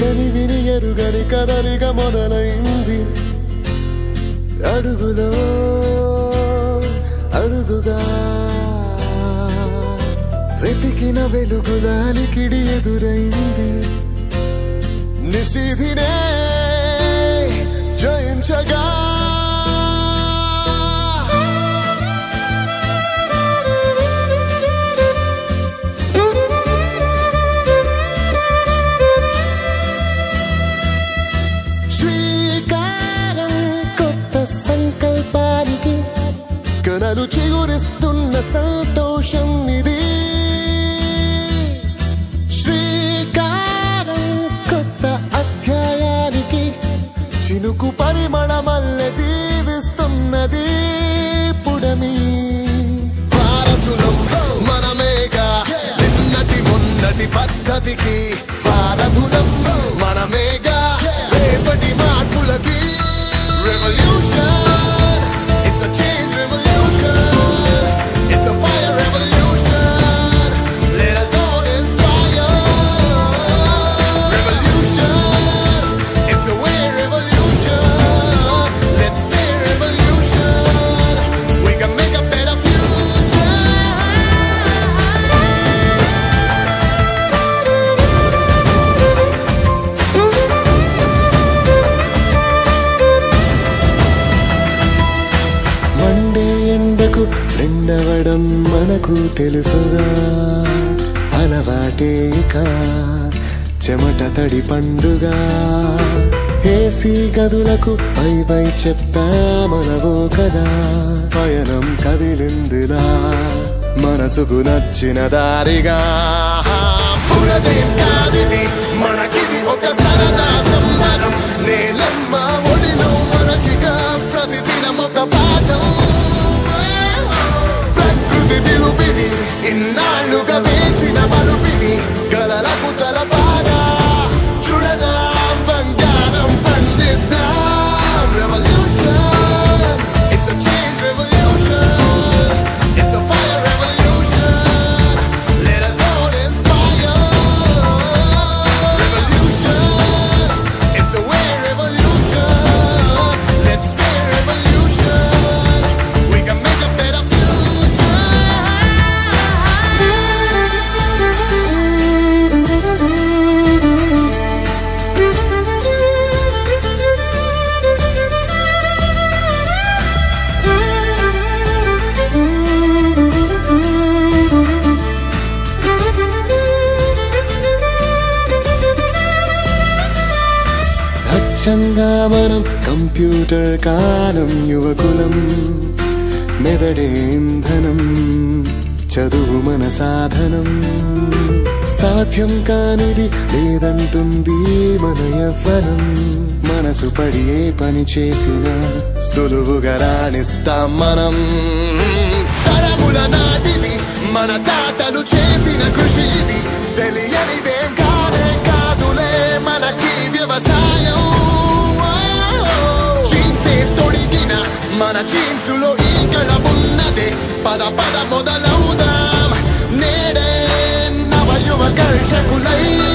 కని విని ఎరుగని కదలిక మొదలైంది అడుగులో అడుగుగా వెతికిన వెలుగులాలికిడి ఎదురైంది నిశీధినే జయించగా శ్రీకారం కొత్త సంకల్పానికి కనలు చిగురిస్తున్న సంతోషం ఇది శ్రీకారం కొత్త అధ్యాయానికి చినుకు పరిమళమల్లె దీవిస్తున్నది పుడమి వారసులం మనమేగా నిన్నటి మొన్నటి పద్ధతికి వారధులం మనమేగా రేపటి మార్పులకి revolution it's a change revolution it's a fire revolution let us all inspire revolution it's the way revolution let's say revolution we can make a better future మండే ఎండకు రెండవడం మనకు తెలుసుగా అలవాటే ఇక చెమట తడి పండుగ ఏసీ గదులకు పై పై చెప్పామనవో కదా పయనం కదిలిందిలా మనసుకు నచ్చిన దారిగా పురదేం కాదిది మనకిది ఒక సరదా సంబరం నేలమ్మ ఒడిలో మనకిగా ప్రతిదినం ఒక పాఠం ప్రకృతి పిలుపిది ఇన్నాళ్ళుగా వేసిన మలుపిది కలలకు తలపాగా చూడదాం బంగారం పండిద్దాం revolution it's a change revolution it's a fire revolution let us all inspire revolution it's the way revolution let's say revolution we can make a better అచ్చంగా మనం కంప్యూటర్ కాలం యువకులం మెదడే ఇంధనం చదువు మన సాధనం సాధ్యం కానిది లేదంటుంది మన యవ్వనం మనసు పడి ఏ పని చేసినా సులువుగా రాణిస్తాం మనం తరముల నాటిది మన తాతలు చేసిన కృషి ఇది తెలియనిదేం కాదే కాదులే మనకి వ్యవసాయం జీన్సే తొడిగిన మన జీన్సులో ఈగల ఉన్నదే పద పద మొదలవుదాం నేడే నవ యువ కర్షకులై